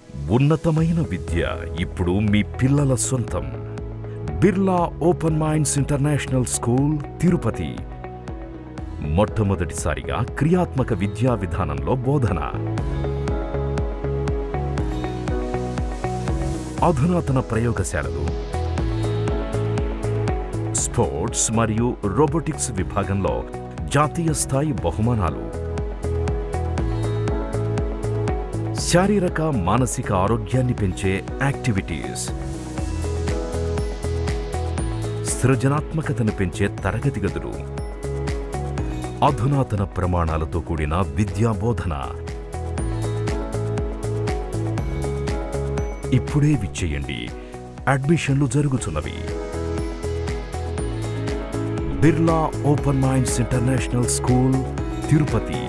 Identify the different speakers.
Speaker 1: ఉన్నతమైన విద్య ఇప్పుడు మీ పిల్లల సొంతం Birla open minds international school Tirupati మొట్టమొదటిసారిగా క్రియాత్మక విద్యా విధానంలో బోధన అధునాతన ప్రయోగశాలలు స్పోర్ట్స్ మరియు రోబోటిక్స్ విభాగంలో జాతీయ స్థాయి బహుమానాలు శారీరక మానసిక ఆరోగ్యాన్ని పెంచే యాక్టివిటీస్ సృజనాత్మకతను పెంచే తరగతి గదులు అధునాతన ప్రమాణాలతో కూడిన విద్యా బోధన ఇప్పుడే విచ్చేయండి అడ్మిషన్లు జరుగుతున్నవి Birla open minds international school Tirupati